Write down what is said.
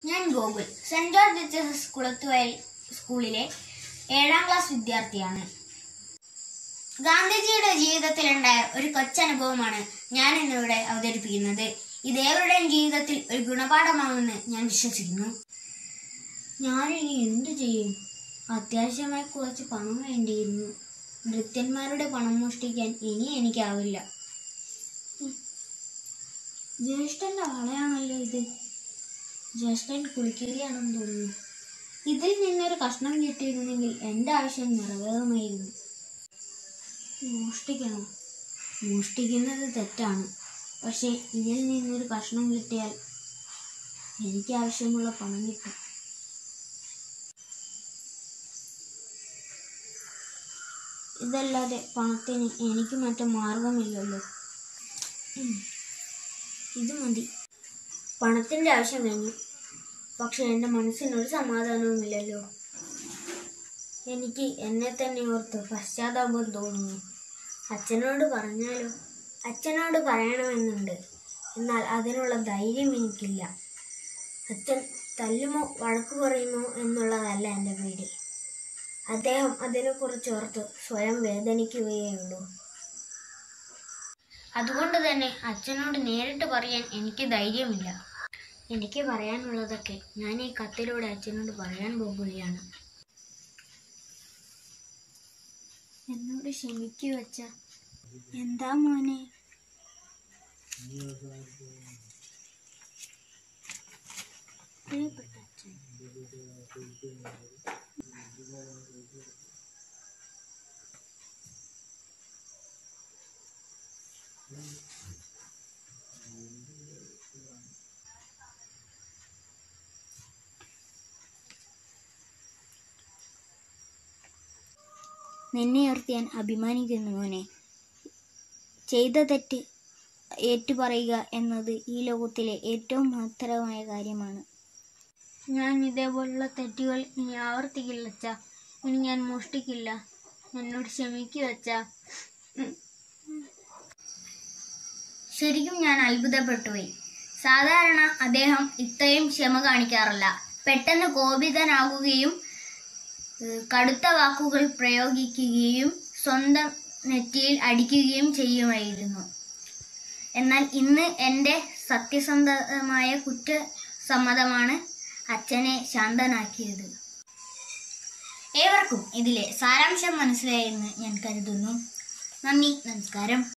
ഞാൻ Gokul Saint George H S S Kulathuvayal സ്കൂളിലെ ഏഴാം ക്ലാസ് വിദ്യാർത്ഥിയാണ് ഗാന്ധിജിയുടെ ജീവിതത്തിലുണ്ടായ ഒരു കൊച്ചനുഭവമാണ് ഞാൻ ഇന്നിവിടെ അവതരിപ്പിക്കുന്നത് ഇത് ഏവരുടെയും ജീവിതത്തിൽ ഒരു ഗുണപാഠമാണെന്ന് ഞാൻ വിശ്വസിക്കുന്നു ഞാനിനി എന്തു ചെയ്യും അത്യാവശ്യമായി കുറച്ച് പണം വേണ്ടിയിരുന്നു ഭൃത്യന്മാരുടെ പണം മോഷ്ടിക്കാൻ ഇനി എനിക്കാവില്ല ഉം. ജ്യേഷ്ഠന്റെ വളയാണല്ലോ ഇത് ജ്യേഷ്ഠൻ കുളിക്കുകയാണെന്ന് തോന്നുന്നു ഇതിൽ നിന്നൊരു കഷ്ണം കിട്ടിയിരുന്നെങ്കിൽ എൻ്റെ ആവശ്യം നിറവേറുമായിരുന്നു മോഷ്ടിക്കണം മോഷ്ടിക്കുന്നത് തെറ്റാണ് പക്ഷേ ഇതിൽ നിന്നൊരു കഷ്ണം കിട്ടിയാൽ എനിക്ക് ആവശ്യമുള്ള പണം കിട്ടും ഇതല്ലാതെ പണത്തിന് എനിക്ക് മറ്റു മാർഗമില്ലല്ലോ ഉം. ഇത് മതി പണത്തിൻ്റെ ആവശ്യം കഴിഞ്ഞു പക്ഷെ എൻ്റെ മനസ്സിനൊരു സമാധാനവുമില്ലല്ലോ എനിക്ക് എന്നെ തന്നെ ഓർത്ത് പശ്ചാത്താപം തോന്നുന്നു അച്ഛനോട് പറഞ്ഞാലോ അച്ഛനോട് പറയണമെന്നുണ്ട് എന്നാൽ അതിനുള്ള ധൈര്യം എനിക്കില്ല അച്ഛൻ തല്ലുമോ വഴക്കു പറയുമോ എന്നുള്ളതല്ല എൻ്റെ പേടി അദ്ദേഹം അതിനെക്കുറിച്ച് ഓർത്ത് സ്വയം വേദനിക്കുകയുള്ളൂ അതുകൊണ്ട് തന്നെ അച്ഛനോട് നേരിട്ട് പറയാൻ എനിക്ക് ധൈര്യമില്ല എനിക്ക് പറയാനുള്ളതൊക്കെ ഞാൻ ഈ കത്തിലൂടെ അച്ഛനോട് പറയാൻ പോകുകയാണ് എന്നോട് ക്ഷമിക്കൂ അച്ഛ എന്താ മോനെ പ്രിയപ്പെട്ട അച്ഛൻ നിന്നെ ഓർത്ത് ഞാൻ അഭിമാനിക്കുന്നു മോനെ ചെയ്ത തെറ്റ് ഏറ്റുപറയുക എന്നത് ഈ ലോകത്തിലെ ഏറ്റവും മഹത്തരമായ കാര്യമാണ് ഞാൻ ഇതേപോലുള്ള തെറ്റുകൾ ഇനി ആവർത്തിക്കില്ല അച്ഛ ഇനി ഞാൻ മോഷ്ടിക്കില്ല എന്നോട് ക്ഷമിക്കൂ അച്ഛ ശരിക്കും ഞാൻ അത്ഭുതപ്പെട്ടുപോയി സാധാരണ അദ്ദേഹം ഇത്രയും ക്ഷമ കാണിക്കാറില്ല പെട്ടെന്ന് കോപിതനാകുകയും ഏഹ് കടുത്ത വാക്കുകൾ പ്രയോഗിക്കുകയും സ്വന്തം നെറ്റിയിൽ അടിക്കുകയും ചെയ്യുമായിരുന്നു എന്നാൽ ഇന്ന് എൻ്റെ സത്യസന്ധമായ കുറ്റസമ്മതമാണ് അച്ഛനെ ശാന്തനാക്കിയത് ഏവർക്കും ഇതിലെ സാരാംശം മനസ്സിലായെന്ന് ഞാൻ കരുതുന്നു നന്ദി നമസ്കാരം